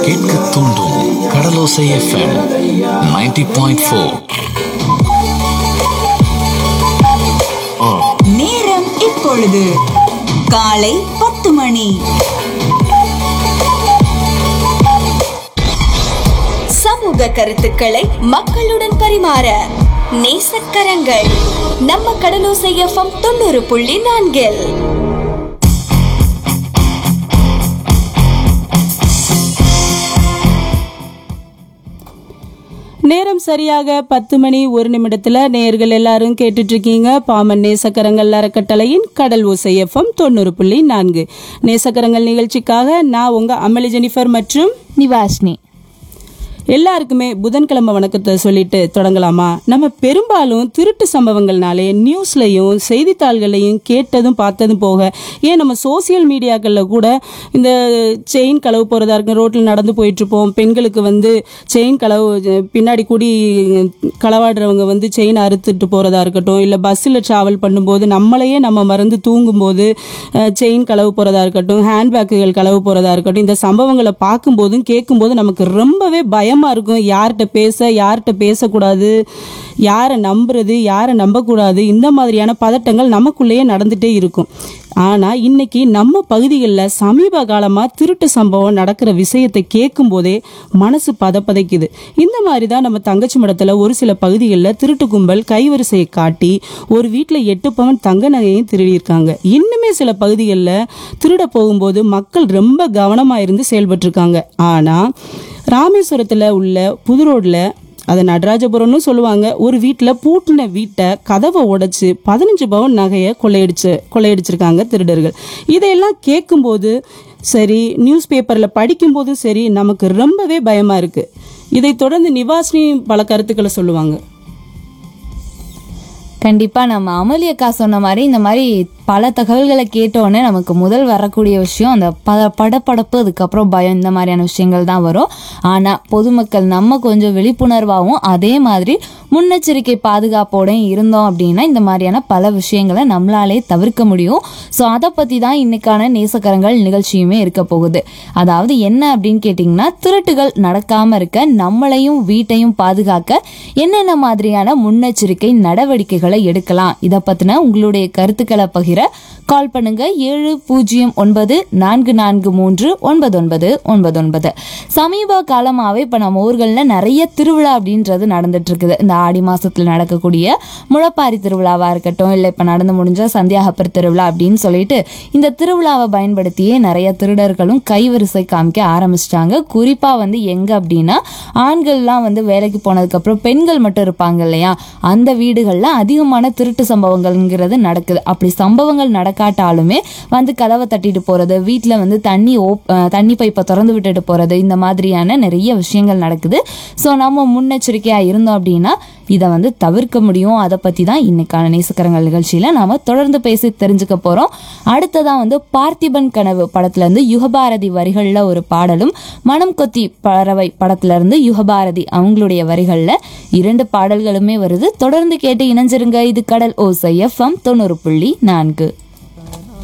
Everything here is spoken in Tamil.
கேட்க தூண்டும் கடலோசை எஃப்எம் 90.4 பாயிண்ட் ஃபோர் நேரம் இப்பொழுது காலை பத்து மணி சமூக கருத்துக்களை மக்களுடன் பரிமாற நேசக்கரங்கள் நம்ம கடலோசை எஃப்எம் தொண்ணூறு புள்ளி நான்கில் நேரம் சரியாக பத்து மணி ஒரு நிமிடத்துல நேர்கள் எல்லாரும் கேட்டுட்டு இருக்கீங்க பாமன் நேசக்கரங்கள் அறக்கட்டளையின் கடல் ஓசை எஃப்எம் தொண்ணூறு புள்ளி நான்கு நேசக்கரங்கள் நிகழ்ச்சிக்காக நான் உங்க அமளி ஜெனிஃபர் மற்றும் நிவாஷ்னி எல்லாருக்குமே புதன்கிழமை வணக்கத்தை சொல்லிட்டு தொடங்கலாமா நம்ம பெரும்பாலும் திருட்டு சம்பவங்கள்னாலே நியூஸ்லையும் செய்தித்தாள்களையும் கேட்டதும் பார்த்ததும் போக ஏன் நம்ம சோசியல் மீடியாக்களில் கூட இந்த செயின் களவு போகிறதா இருக்கும் ரோட்டில் நடந்து போயிட்டு இருப்போம் பெண்களுக்கு வந்து செயின் களவு பின்னாடி கூடி களவாடுறவங்க வந்து செயின் அறுத்துட்டு போகிறதா இருக்கட்டும் இல்லை பஸ்ஸில் ட்ராவல் பண்ணும்போது நம்மளையே நம்ம மறந்து தூங்கும்போது செயின் களவு போகிறதா இருக்கட்டும் ஹேண்ட்பேக்குகள் களவு போகிறதா இருக்கட்டும் இந்த சம்பவங்களை பார்க்கும்போதும் கேட்கும்போது நமக்கு ரொம்பவே பயமாக இருக்கும் யார்கிட்ட பேச யார்கிட்ட பேசக்கூடாது யாரை நம்புறது யாரை நம்பக்கூடாது இந்த மாதிரியான பதட்டங்கள் நமக்குள்ளேயே நடந்துட்டே இருக்கும் ஆனால் இன்னைக்கு நம்ம பகுதிகளில் சமீப காலமாக திருட்டு சம்பவம் நடக்கிற விஷயத்தை கேட்கும் போதே மனசு பதப்பதைக்குது இந்த மாதிரி தான் நம்ம தங்கச்சி மடத்தில் ஒரு சில பகுதிகளில் திருட்டு கும்பல் கைவரிசையை காட்டி ஒரு வீட்டில் எட்டு பவன் தங்க நகையையும் திருடியிருக்காங்க இன்னுமே சில பகுதிகளில் திருட போகும்போது மக்கள் ரொம்ப கவனமாக இருந்து செயல்பட்டிருக்காங்க ஆனால் ராமேஸ்வரத்தில் உள்ள புது ரோட்ல அதை நடராஜபுரம்னு சொல்லுவாங்க ஒரு வீட்டில் பூட்டின வீட்டை கதவை உடைச்சு பதினஞ்சு பவுன் நகையை கொள்ளையடிச்சு கொள்ளையடிச்சிருக்காங்க திருடர்கள் இதையெல்லாம் கேட்கும்போது சரி நியூஸ் பேப்பரில் படிக்கும்போது சரி நமக்கு ரொம்பவே பயமாக இருக்குது இதை தொடர்ந்து நிவாசினி பல கருத்துக்களை சொல்லுவாங்க கண்டிப்பா நம்ம அமளி அக்கா சொன்ன மாதிரி இந்த மாதிரி பல தகவல்களை கேட்டோன்னே நமக்கு முதல் வரக்கூடிய விஷயம் அந்த ப படப்படப்பு அதுக்கப்புறம் பயம் இந்த மாதிரியான விஷயங்கள் தான் வரும் ஆனா பொதுமக்கள் நம்ம கொஞ்சம் விழிப்புணர்வாகவும் அதே மாதிரி முன்னெச்சரிக்கை பாதுகாப்போடையும் இருந்தோம் அப்படின்னா இந்த மாதிரியான பல விஷயங்களை நம்மளாலே தவிர்க்க முடியும் ஸோ அதை பத்தி தான் இன்னைக்கான நேசக்கரங்கள் நிகழ்ச்சியுமே இருக்க போகுது அதாவது என்ன அப்படின்னு கேட்டிங்கன்னா திருட்டுகள் நடக்காம இருக்க நம்மளையும் வீட்டையும் பாதுகாக்க என்னென்ன மாதிரியான முன்னெச்சரிக்கை நடவடிக்கைகளை எடுக்கலாம் இதை பத்தின உங்களுடைய கருத்துக்களை பகிர கால் பண்ணுங்க ஏழு பூஜ்ஜியம் ஒன்பது நான்கு நான்கு மூன்று ஒன்பது ஒன்பது ஒன்பது ஒன்பது சமீப காலமாவே இப்ப நம்ம ஊர்கள்ல நிறைய திருவிழா அப்படின்றது நடந்துட்டு இருக்குது இந்த ஆடி மாசத்துல நடக்கக்கூடிய முளப்பாரி திருவிழாவா இருக்கட்டும் இல்லை இப்ப நடந்து முடிஞ்ச சந்தியாகப்பர் திருவிழா அப்படின்னு சொல்லிட்டு இந்த திருவிழாவை பயன்படுத்தியே நிறைய திருடர்களும் கைவரிசை காமிக்க ஆரம்பிச்சிட்டாங்க குறிப்பா வந்து எங்க அப்படின்னா ஆண்கள்லாம் வந்து வேலைக்கு போனதுக்கு அப்புறம் பெண்கள் மட்டும் இருப்பாங்க இல்லையா அந்த வீடுகள்ல அதிகமான திருட்டு சம்பவங்கள்ங்கிறது நடக்குது அப்படி சம்பவங்கள் நடக்காட்டாலுமே வந்து கதவை தட்டிட்டு போறது வீட்ல வந்து தண்ணி ஓப் அஹ் தண்ணி பைப்பை திறந்து விட்டுட்டு போறது இந்த மாதிரியான நிறைய விஷயங்கள் நடக்குது ஸோ நம்ம முன்னெச்சரிக்கையா இருந்தோம் அப்படின்னா இதை வந்து தவிர்க்க முடியும் அதை பத்தி தான் இன்னைக்கான நேசக்கரங்கள் நிகழ்ச்சியில நாம தொடர்ந்து பேசி தெரிஞ்சுக்க போறோம் அடுத்ததா வந்து பார்த்திபன் கனவு படத்துல இருந்து யுகபாரதி வரிகள்ல ஒரு பாடலும் மனம் கொத்தி பறவை படத்துல இருந்து யுகபாரதி அவங்களுடைய வரிகள்ல இரண்டு பாடல்களுமே வருது தொடர்ந்து கேட்டு இணைஞ்சிருங்க இது கடல் ஓசை எஃப்எம் தொண்ணூறு புள்ளி நான்கு